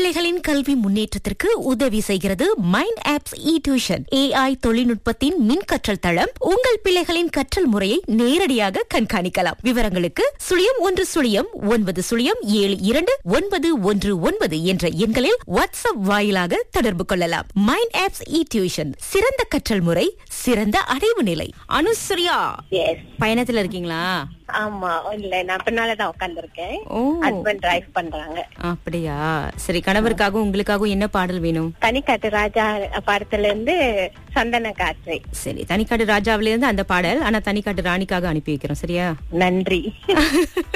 பிள்ளைகளின் கல்வி முன்னேற்றத்திற்கு உதவி செய்கிறது mind apps e tuition AI தொழில்நுட்பத்தின் மின் கற்றல் தளம் உங்கள் பிள்ளைகளின் கற்றல் முறையை நேரடியாக கண்காணிக்கலாம் விவரங்களுக்கு சுழியம் ஒன்று சுழியம் ஒன்பது சுழியம் ஏழு இரண்டு ஒன்பது ஒன்று ஒன்பது என்ற எண்களில் வாட்ஸ்அப் வாயிலாக தொடர்பு கொள்ளலாம் மைண்ட் ஆப்ஸ் இ டியூஷன் சிறந்த கற்றல் முறை சிறந்த அடைவு நிலை அனுசரியா எஸ் பயணத்துல இருக்கீங்களா ஆமா இல்ல நான் பின்னாலதான் உட்கார்ந்திருக்கேன் ஓ ஹஸ்பண்ட் டிரைவ் பண்றாங்க அப்படியா சரி கணவருக்காகவும் உங்களுக்காகவும் என்ன பாடல் வேணும் தனிக்காட்டு ராஜா படத்துல இருந்து சந்தன காற்றை சரி தனிக்காட்டு ராஜாவில இருந்து அந்த பாடல் ஆனா தனிக்காட்டு ராணிக்காக அனுப்பி வைக்கிறோம் சரியா நன்றி